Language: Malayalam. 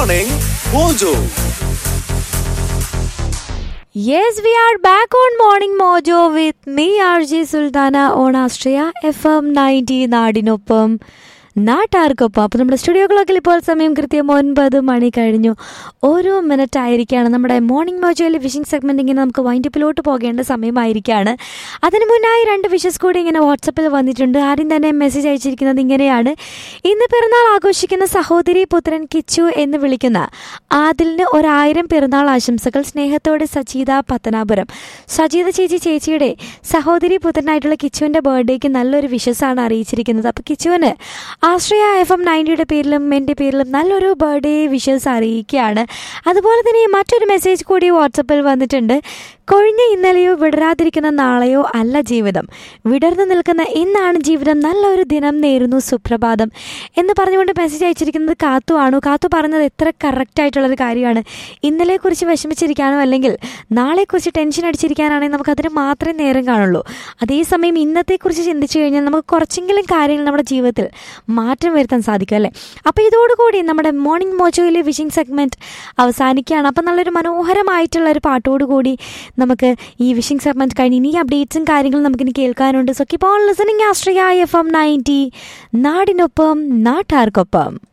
Morning Mojo. Yes, we are back on Morning Mojo with me, RJ Sultana, on Astria FM 90 നാടിനൊപ്പം നാട്ടാർക്കൊപ്പം അപ്പോൾ നമ്മുടെ സ്റ്റുഡിയോകളൊക്കെ ഇപ്പോൾ സമയം കൃത്യം ഒൻപത് മണി കഴിഞ്ഞു ഓരോ മിനിറ്റ് ആയിരിക്കുകയാണ് നമ്മുടെ മോർണിംഗ് മോജോയിലെ വിഷിംഗ് സെഗ്മെൻറ്റ് ഇങ്ങനെ നമുക്ക് വൈൻഡപ്പിലോട്ട് പോകേണ്ട സമയമായിരിക്കുകയാണ് അതിന് മുന്നായി രണ്ട് വിഷസ് കൂടി ഇങ്ങനെ വാട്സപ്പിൽ വന്നിട്ടുണ്ട് ആദ്യം തന്നെ മെസ്സേജ് അയച്ചിരിക്കുന്നത് ഇങ്ങനെയാണ് ഇന്ന് പിറന്നാൾ ആഘോഷിക്കുന്ന സഹോദരി പുത്രൻ കിച്ചു എന്ന് വിളിക്കുന്ന ആദിലിന് ഒരായിരം പിറന്നാൾ ആശംസകൾ സ്നേഹത്തോടെ സജീത പത്തനാപുരം സജീത ചേച്ചി ചേച്ചിയുടെ സഹോദരി പുത്രനായിട്ടുള്ള കിച്ചുവിൻ്റെ ബർത്ത്ഡേക്ക് നല്ലൊരു വിഷസാണ് അറിയിച്ചിരിക്കുന്നത് അപ്പോൾ കിച്ചുവിന് ആശ്രയ എഫ് എം നയൻറ്റിയുടെ പേരിലും എൻ്റെ പേരിലും നല്ലൊരു ബർത്ത്ഡേ വിഷസ് അറിയിക്കുകയാണ് അതുപോലെ തന്നെ മറ്റൊരു മെസ്സേജ് കൂടി വാട്സപ്പിൽ വന്നിട്ടുണ്ട് കൊഴിഞ്ഞ ഇന്നലെയോ വിടരാതിരിക്കുന്ന നാളെയോ അല്ല ജീവിതം വിടർന്നു നിൽക്കുന്ന ഇന്നാണ് ജീവിതം നല്ലൊരു ദിനം നേരുന്നു സുപ്രഭാതം എന്ന് പറഞ്ഞുകൊണ്ട് മെസ്സേജ് അയച്ചിരിക്കുന്നത് കാത്തു ആണു കാത്തു പറഞ്ഞത് എത്ര കറക്റ്റ് ആയിട്ടുള്ളൊരു കാര്യമാണ് ഇന്നലെക്കുറിച്ച് വിഷമിച്ചിരിക്കാനോ അല്ലെങ്കിൽ നാളെക്കുറിച്ച് ടെൻഷൻ അടിച്ചിരിക്കാനാണെങ്കിൽ നമുക്ക് അതിന് മാത്രമേ നേരം കാണുള്ളൂ അതേസമയം ഇന്നത്തെക്കുറിച്ച് ചിന്തിച്ചു കഴിഞ്ഞാൽ നമുക്ക് കുറച്ചെങ്കിലും കാര്യങ്ങൾ നമ്മുടെ ജീവിതത്തിൽ മാറ്റം വരുത്താൻ സാധിക്കും അല്ലേ അപ്പോൾ ഇതോടുകൂടി നമ്മുടെ മോർണിംഗ് മോജോയിലെ വിഷിംഗ് സെഗ്മെൻറ്റ് അവസാനിക്കുകയാണ് അപ്പം നല്ലൊരു മനോഹരമായിട്ടുള്ള ഒരു പാട്ടോടുകൂടി നമുക്ക് ഈ വിഷിംഗ് സെഗ്മെൻറ്റ് കഴിഞ്ഞ് ഇനി അപ്ഡേറ്റ്സും കാര്യങ്ങളും നമുക്കിനി കേൾക്കാനുണ്ട് so keep on listening Astria F M ninety നാടിനൊപ്പം നാട്ടാർക്കൊപ്പം